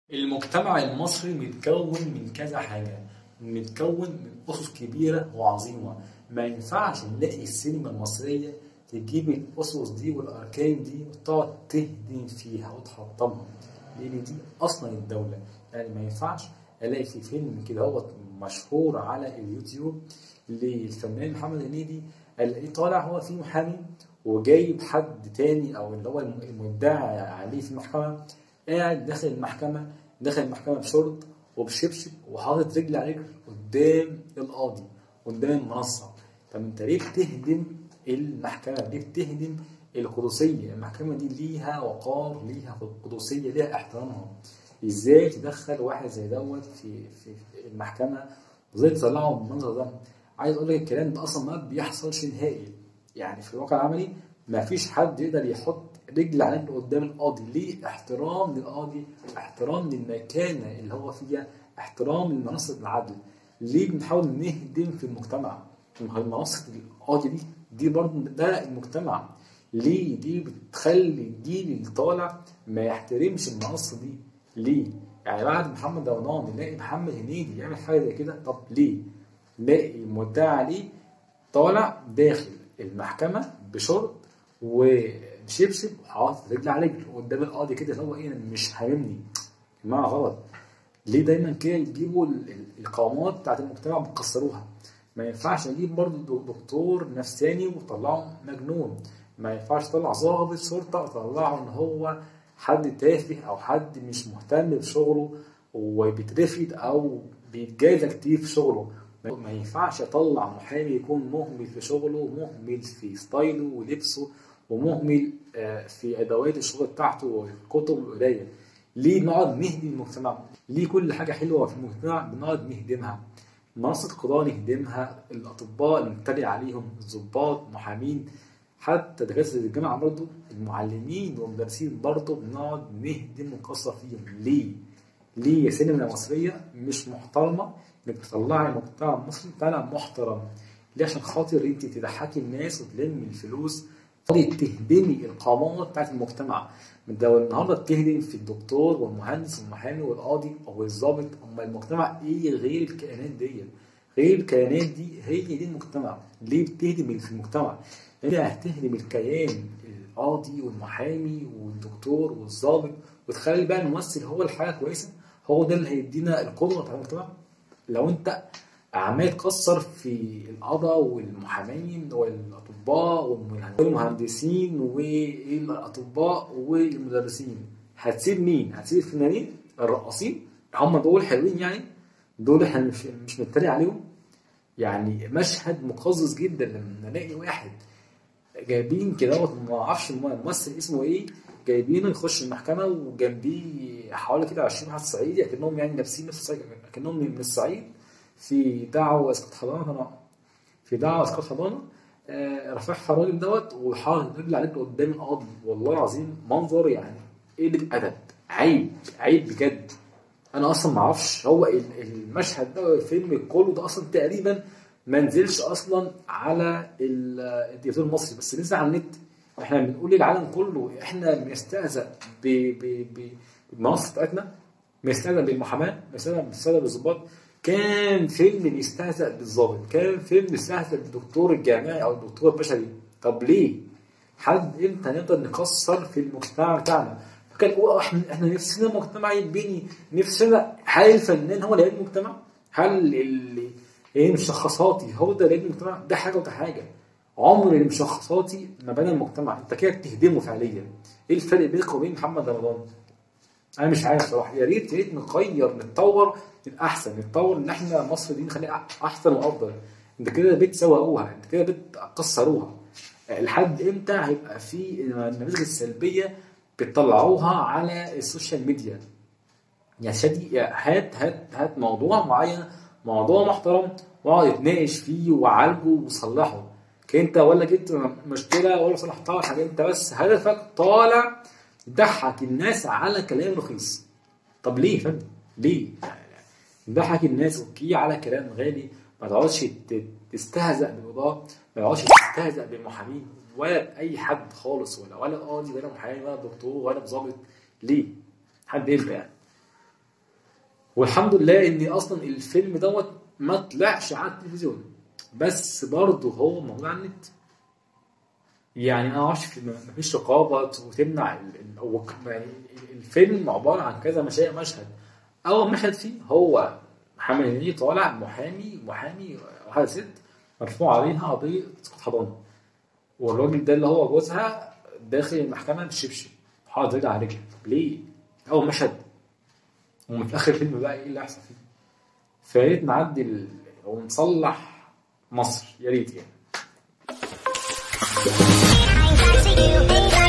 المجتمع المصري متكون من كذا حاجة متكون من أسس كبيرة وعظيمة ما ينفعش نلاقي السينما المصرية تجيب الأسس دي والأركان دي وتقعد تهدم فيها وتحطمها لأن دي أصلا الدولة يعني ما ينفعش ألاقي في فيلم كده هو مشهور على اليوتيوب للفنان محمد هنيدي الاقيه طالع هو فيه محامي وجايب حد تاني او اللي هو المدعي عليه في المحكمه قاعد داخل المحكمه داخل المحكمه بشورت وبشبشب وحاطط رجل على رجل قدام القاضي قدام المنصه طب انت ليه بتهدم المحكمه ليه بتهدم القدسيه المحكمه دي ليها وقار ليها قدسيه ليها احترامها ازاي تدخل واحد زي دوت في في المحكمه وازاي تطلعه بالمنظر ده عايز اقول لك الكلام ده اصلا ما بيحصلش نهائي يعني في الواقع العملي ما فيش حد يقدر يحط رجل على رجل قدام القاضي ليه احترام للقاضي احترام للمكانه اللي هو فيها احترام لمنصه العدل ليه بنحاول نهدم في المجتمع منصه القاضي دي دي برضه ده المجتمع ليه دي بتخلي الجيل اللي طالع ما يحترمش المنصه دي ليه يعني بعد محمد رمضان نلاقي محمد هنيدي يعمل حاجه زي كده طب ليه نلاقي المدعي عليه طالع داخل المحكمة بشرط وبشبشب وحاطط رجل على رجل قدام القاضي كده اللي هو ايه مش هاممني يا جماعة غلط ليه دايما كده يجيبوا القوامات بتاعت المجتمع بتكسروها ما ينفعش اجيب برضه دكتور نفساني وطلعه مجنون ما ينفعش اطلع ضابط شرطه واطلعه ان هو حد تافه او حد مش مهتم بشغله وبيترفد او بيتجازى كتير في شغله ما ينفعش اطلع محامي يكون مهمل في شغله مهمل في ستايله ولبسه ومهمل في ادوات الشغل بتاعته والكتب والقرايه ليه نقعد نهدم المجتمع ليه كل حاجه حلوه في المجتمع بنقعد نهدمها منصه القضاء نهدمها الاطباء نتريق عليهم الضباط محامين حتى دكاتره الجامعه برضه المعلمين والمدرسين برضه بنقعد نهدم ونكسر فيهم ليه؟ ليه يا سينما المصريه مش محترمه انك تطلعي المجتمع المصري طالع محترم ليه عشان خاطر انت تضحكي الناس وتلمي الفلوس تهدمي القامات بتاعت المجتمع انت النهارده بتهدم في الدكتور والمهندس والمحامي والقاضي او الضابط اما المجتمع ايه غير الكيانات دي غير الكيانات دي هي دي المجتمع ليه بتهدم في المجتمع انت هتهدم الكيان القاضي والمحامي والدكتور والضابط وتخلي بقى الممثل هو الحاجه كويسه هو ده اللي هيدينا القدوه بتاع المجتمع لو انت عمال تكسر في القضاء والمحامين والاطباء والمهندسين والاطباء والمدرسين هتسيب مين؟ هتسيب الفنانين الرقاصين هم دول حلوين يعني دول احنا مش مش بنتريق عليهم يعني مشهد مقزز جدا لما نلاقي واحد جايبين كده ما اعرفش الممثل اسمه ايه جايبينه يخش المحكمه وجنبيه حوالي كده 20 واحد صعيدي اكنهم يعني لابسين نفس الصعيد اكنهم من الصعيد في دعوه اسقاط حضانه في دعوه اسقاط حضانه آه رافعها الراجل دوت وحاطط رجل عليه قدام القاضي والله العظيم منظر يعني قله ادب عيب عيب بجد انا اصلا ما اعرفش هو المشهد ده الفيلم كله ده اصلا تقريبا ما نزلش اصلا على التلفزيون المصري بس نزل على النت احنا بنقول للعالم كله احنا بنستهزأ بالمنصه بتاعتنا بنستهزأ بالمحاماه بنستهزأ بالظباط كان فيلم بيستهزأ بالظابط كان فيلم بيستهزأ بالدكتور الجامعي او الدكتور البشري طب ليه؟ حد امتى نقدر نكسر في المجتمع بتاعنا؟ فكان احنا احنا نفسنا مجتمع يتبني نفسنا هل الفنان هو اللي هيبني المجتمع؟ هل اللي ايه مشخصاتي هو ده اللي هيبني المجتمع؟ ده حاجه وده حاجه عمر المشخصاتي ما بنى المجتمع انت كده بتهدمه فعليا ايه الفرق بينك وبين محمد رمضان انا مش عارف صراحه يا ريت يا ريت نغير نتطور للاحسن نتطور ان احنا مصر دي نخليها احسن وافضل انت كده بتسوقوها انت كده بتكسروها لحد امتى هيبقى في النماذج السلبيه بتطلعوها على السوشيال ميديا يا شادي هات هات هات موضوع معين موضوع محترم واقعد اتناقش فيه وعالجه وصلحه انت ولا جبت مشكله ولا صلحتها حاجه انت بس هدفك طالع تضحك الناس على كلام رخيص طب ليه يا فندم ليه تضحك الناس اوكي على كلام غالي ما تقعدش تستهزأ بالقضاة ما تقعدش تستهزأ بالمحامين ولا بأي حد خالص ولا ولا قاضي ولا محامي ولا دكتور ولا ظابط ليه؟ حد ينفع يعني والحمد لله ان اصلا الفيلم دوت ما طلعش على التلفزيون بس برضه هو موجود على النت يعني انا معرفش ما فيش رقابه وتمنع ال- ال- هو ك- يعني الفيلم عباره عن كذا مشاهد مشهد اول مشهد فيه هو محمد هنيدي طالع محامي محامي واحده ست مرفوع عليها قضيه اسقاط حضانه والراجل ده اللي هو جوزها داخل المحكمه بالشبشب حاطط رجل على رجل طب ليه؟ اول مشهد وفي اخر الفيلم بقى ايه اللي هيحصل فيه؟ فيا ريت نعدل ونصلح مصر يا ريت يعني I ain't got to you, baby.